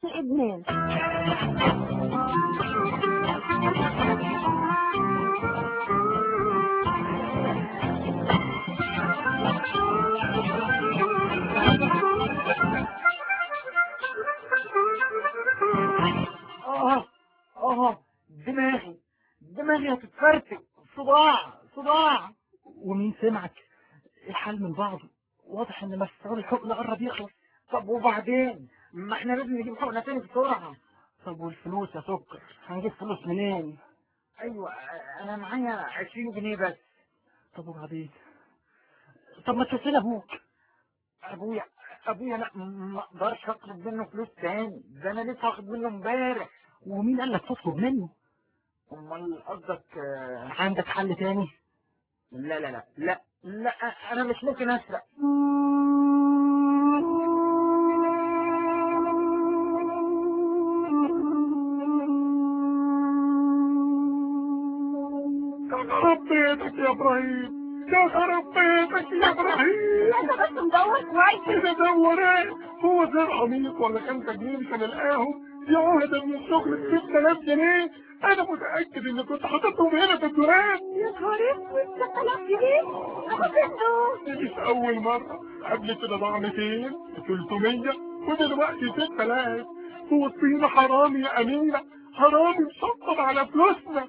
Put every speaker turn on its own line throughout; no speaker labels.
الإدمان
اه اه دماغي دماغي هتتفرتك صداع صداع
ومين سمعك الحال من بعضه واضح ان مفعول الحقن قرب يخلص
طب وبعدين ما احنا لازم نجيب حقنة تاني بسرعة
طب والفلوس يا سكر هنجيب فلوس منين
ايوه انا معايا 20 جنيه بس
طب وبعدين طب ما تشوف لنا ابوك
ابويا ابويا لا ما اقدرش اطلب منه فلوس تاني ده انا لسه واخد منه امبارح
ومين قال لك تطلب منه
امال قصدك آه،
عندك حل تاني
لا لا لا لا لا انا مش ممكن اسرق
خرب بيتك يا ابراهيم يا خرب بيتك يا ابراهيم
انت بس مدور كويس
كده دور ايه هو زي عميق ولا كان تجميل كان القاهم دي عهدة من الشغل ب 6000 جنيه انا متأكد ان كنت حاططهم هنا في الدولاب
يا نهار اسود 6000 جنيه اخد منه
دي مش اول مرة قبل كده ضاع 200 300 ودلوقتي 6000 هو الصين حرامي يا امينة حرامي مشطب على فلوسنا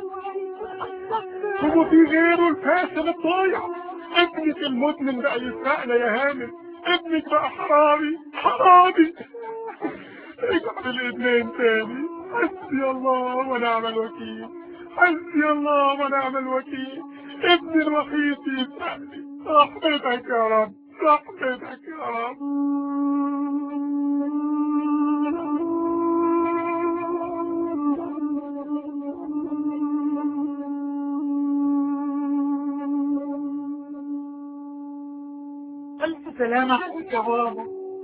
هو في غيره الفاسد الضايع ابنك المدمن بقى يسرقنا يا هانم ابنك بقى حرامي حرامي رجع الادمان تاني حسبي الله ونعم الوكيل حسبي الله ونعم الوكيل ابني الوحيد يسرقني رحمتك يا رب رحمتك يا رب
الف سلامة عليك يا بابا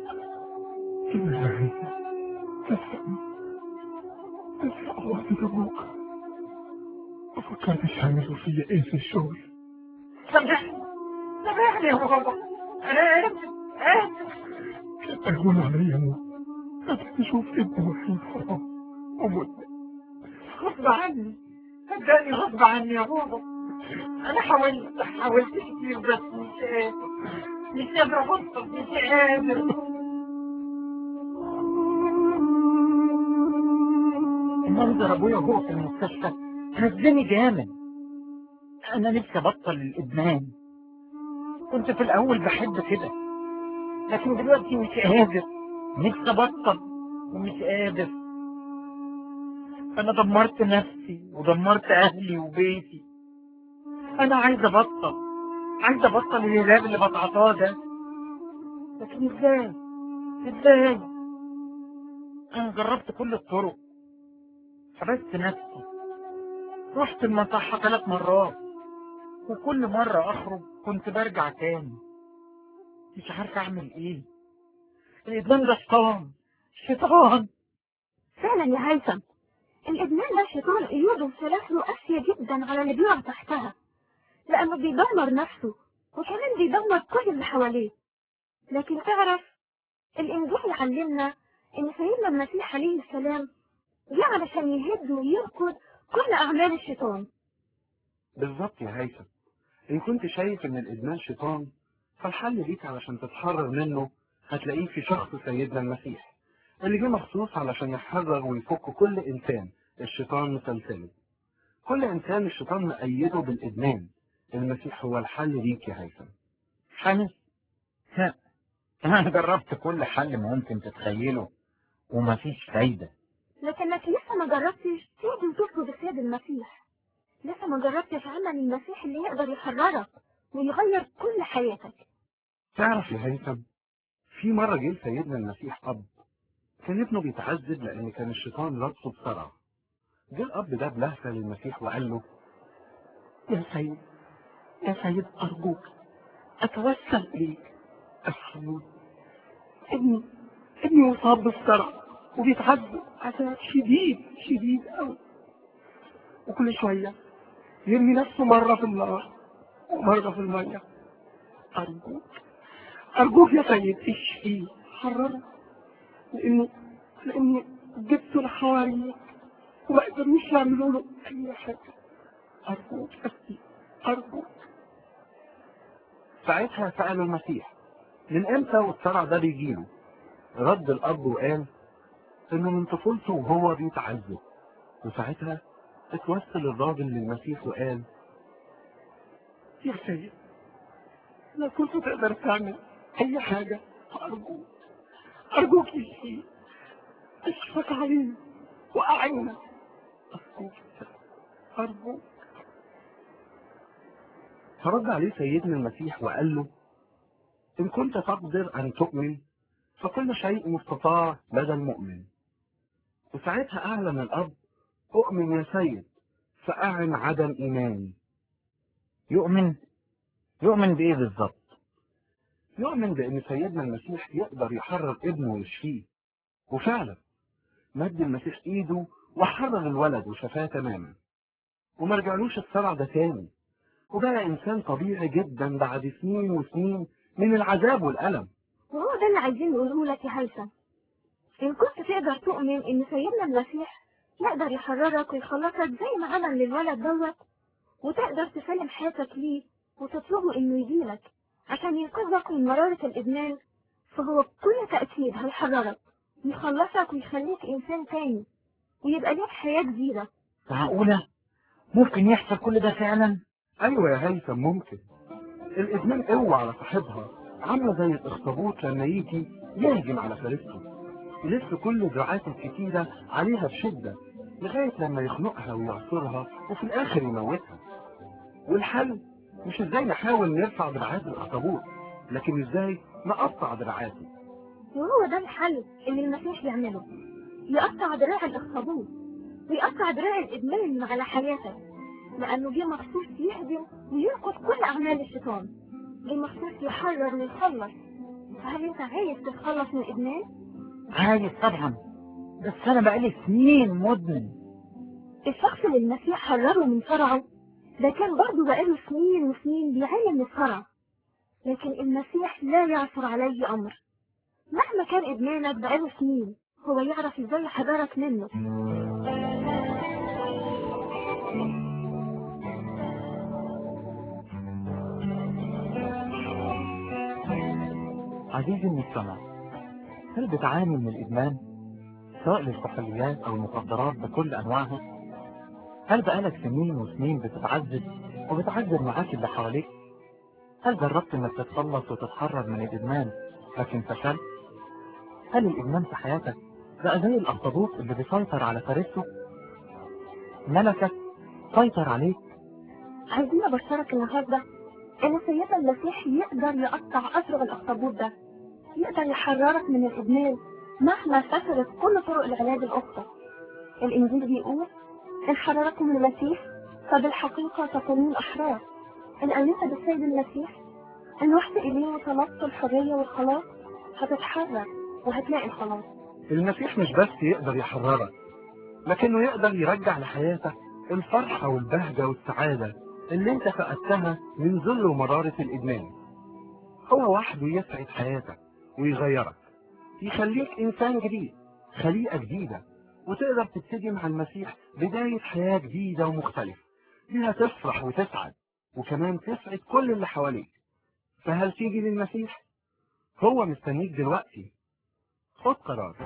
إلهي تسلم تسلم الله ابوك ما فكرتش هيعملوا فيا ايه في الشغل
سامحني سامحني يا بابا انا اسف اسف
كان اهون عليا موت قبل اشوف ابني وحيد حرام ومدمن
غصب عني صدقني غصب عني يا بابا انا حاولت حاولت كتير بس مش قادر مش قادر ابطل مش قادر
منظر ابويا وهو في المستشفى هزني جامد انا نفسي ابطل الادمان كنت في الاول بحب كده لكن دلوقتي مش قادر نفسي ابطل ومش قادر انا دمرت نفسي ودمرت اهلي وبيتي انا عايز ابطل عايز ابطل الهلال اللي بتعطاه ده لكن ازاي ازاي انا جربت كل الطرق حبست نفسي رحت المصحة ثلاث مرات وكل مرة أخرج كنت برجع تاني مش عارف أعمل إيه الإدمان ده شيطان شيطان
فعلا يا هيثم الإدمان ده شيطان قيوده وسلاسله قاسية جدا على اللي بيقع تحتها لأنه بيدمر نفسه وكمان بيدمر كل اللي حواليه لكن تعرف الإنجيل يعلمنا إن سيدنا المسيح عليه السلام جه علشان يهد ويركض كل أعمال الشيطان
بالظبط يا هيثم إن كنت شايف إن الإدمان شيطان فالحل ليك علشان تتحرر منه هتلاقيه في شخص سيدنا المسيح اللي جه مخصوص علشان يحرر ويفك كل إنسان الشيطان مسلسله كل إنسان الشيطان مأيده بالإدمان المسيح هو الحل ليك يا هيثم
حل لا أنا جربت كل حل ممكن تتخيله ومفيش فايدة
لكنك لسه ما جربتش تيجي وتطلب السيد المسيح لسه ما جربتش عمل المسيح اللي يقدر يحررك ويغير كل حياتك
تعرف يا هيثم في مرة جه سيدنا المسيح أب كان ابنه بيتعذب لأن كان الشيطان رابطه بسرعة جه الأب ده بلهفة للمسيح وقال له
يا سيد يا سيد أرجوك أتوسل إليك ارحمني ابني ابني مصاب بالصرع وبيتعذب عذاب شديد شديد أوي وكل شوية يرمي نفسه مرة في النار ومرة في المية أرجوك أرجوك يا سيد اشفيه حرره لأنه
لاني جبت الحواري وما قدرنيش يعملوا له اي حاجه ارجوك بس ارجوك
ساعتها سألوا المسيح من امتى والصرع ده بيجيله رد الاب وقال انه من طفولته وهو بيتعذب وساعتها اتوسل الراجل للمسيح وقال
يا سيد لو كنت تقدر تعمل اي حاجه ارجوك ارجوك يا سيد اشفق علينا واعنا ارجوك ارجوك
فرد عليه سيدنا المسيح وقال له إن كنت تقدر أن تؤمن فكل شيء مستطاع لدى المؤمن وساعتها أعلن الأب أؤمن يا سيد فأعن عدم إيماني
يؤمن يؤمن بإيه بالظبط
يؤمن بأن سيدنا المسيح يقدر يحرر ابنه ويشفيه وفعلا مد المسيح إيده وحرر الولد وشفاه تماما وما رجعلوش الصرع ده تاني وبقى إنسان طبيعي جدا بعد سنين وسنين من العذاب والألم
وهو ده اللي عايزين نقوله لك يا هيثم إن كنت تقدر تؤمن إن سيدنا المسيح يقدر يحررك ويخلصك زي ما عمل للولد دوت وتقدر تسلم حياتك ليه وتطلبه إنه يجيلك عشان ينقذك من مرارة الإدمان فهو بكل تأكيد هيحررك ويخلصك ويخليك إنسان تاني ويبقى ليك حياة جديدة
معقولة ممكن يحصل كل ده فعلا
أيوة يا هيثم ممكن الإدمان قوة على صاحبها عاملة زي الأخطبوط لما يجي يهجم على فريسته يلف كل دراعاته الكتيرة عليها بشدة لغاية لما يخنقها ويعصرها وفي الآخر يموتها والحل مش ازاي نحاول نرفع دراعات الأخطبوط لكن ازاي نقطع دراعاته
وهو ده الحل اللي المسيح يعمله يقطع دراع الأخطبوط ويقطع دراع الإدمان اللي على حياتك لأنه جه مخصوص يهدم وينقذ كل أعمال الشيطان جه مخصوص يحرر ويخلص فهل أنت عايز تتخلص من الإدمان؟
عايز طبعا بس أنا بقالي سنين مدمن
الشخص اللي المسيح حرره من صرعه ده كان برضه بقاله سنين وسنين بيعاني من الصرع لكن المسيح لا يعثر عليه أمر مهما كان إدمانك بقاله سنين هو يعرف ازاي يحررك منه
عزيزي المستمع هل بتعاني من الإدمان سواء للكحوليات أو المخدرات بكل أنواعها هل بقالك سنين وسنين بتتعذب وبتعذب معاك اللي حواليك هل جربت انك تتخلص وتتحرر من الإدمان لكن فشلت هل الإدمان في حياتك بقى زي الأخطبوط اللي بيسيطر على فريسته ملكك سيطر عليك
عايزين ابشرك النهارده ان سيدنا المسيح يقدر يقطع اسرع الاخطبوط ده يقدر يحررك من الادمان مهما فشلت كل طرق العلاج الاخرى الانجيل بيقول ان حرركم المسيح فبالحقيقه تكونون احرار ان امنت بالسيد المسيح ان رحت اليه وطلبت الحريه والخلاص هتتحرر وهتلاقي الخلاص
المسيح مش بس يقدر يحررك لكنه يقدر يرجع لحياتك الفرحة والبهجة والسعادة اللي انت فقدتها من ذل ومرارة الإدمان هو وحده يسعد حياتك ويغيرك يخليك إنسان جديد خليقة جديدة وتقدر تبتدي مع المسيح بداية حياة جديدة ومختلفة فيها تفرح وتسعد وكمان تسعد كل اللي حواليك فهل تيجي للمسيح؟ هو مستنيك دلوقتي خد قرار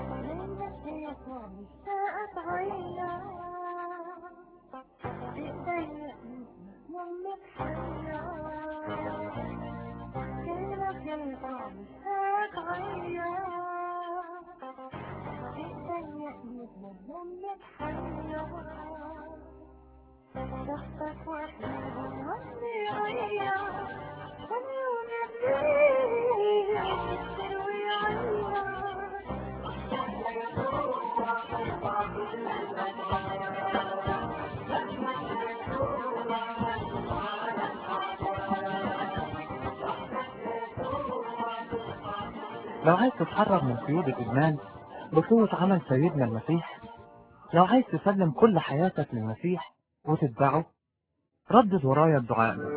لو عايز تتحرر من قيود الإدمان بقوة عمل سيدنا المسيح لو عايز تسلم كل حياتك للمسيح وتتبعه ردد ورايا الدعاء ده.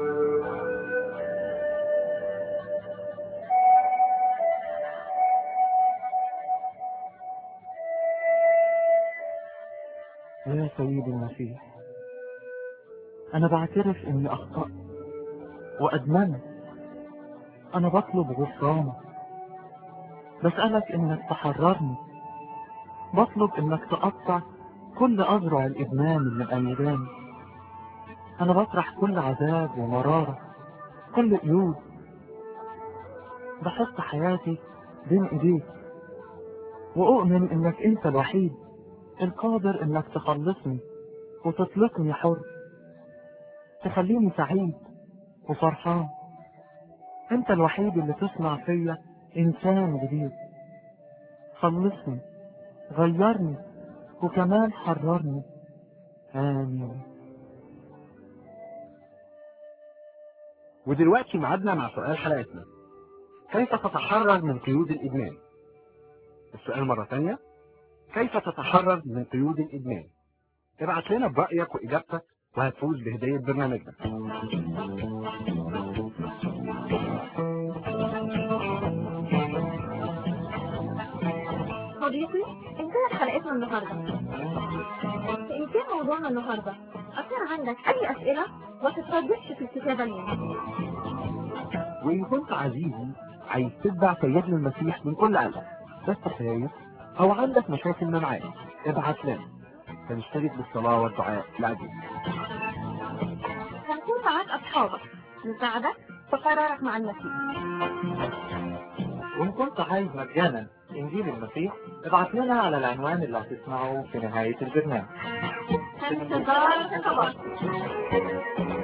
يا سيدي المسيح أنا بعترف إني أخطأت وأدمنت أنا بطلب غفرانك بسألك إنك تحررني بطلب إنك تقطع كل أذرع الإدمان اللي مأيداني أنا بطرح كل عذاب ومرارة كل قيود بحط حياتي بين إيديك وأؤمن إنك أنت الوحيد القادر إنك تخلصني وتطلقني حر تخليني سعيد وفرحان أنت الوحيد اللي تصنع فيا إنسان جديد خلصني غيرني وكمان حررني آمين
ودلوقتي معادنا مع سؤال حلقتنا كيف تتحرر من قيود الإدمان؟ السؤال مرة تانية كيف تتحرر من قيود الإدمان؟ ابعت لنا برأيك وإجابتك وهتفوز بهدية برنامجنا
صديقي انتهت حلقتنا النهاردة إن كان موضوعنا النهاردة أكون عندك أي أسئلة ما تترددش في الكتابة لنا
وإن كنت عزيزي عايز تتبع سيدنا المسيح من كل قلبك بس خايف أو عندك مشاكل معاه ابعت لنا فنشترك بالصلاة والدعاء لأجل
هنكون معاك أصحابك نساعدك في قرارك مع المسيح
وإن كنت عايز مجانا إنجيل المسيح ابعت لنا على العنوان اللي هتسمعه في نهاية البرنامج
في انتظار خطابك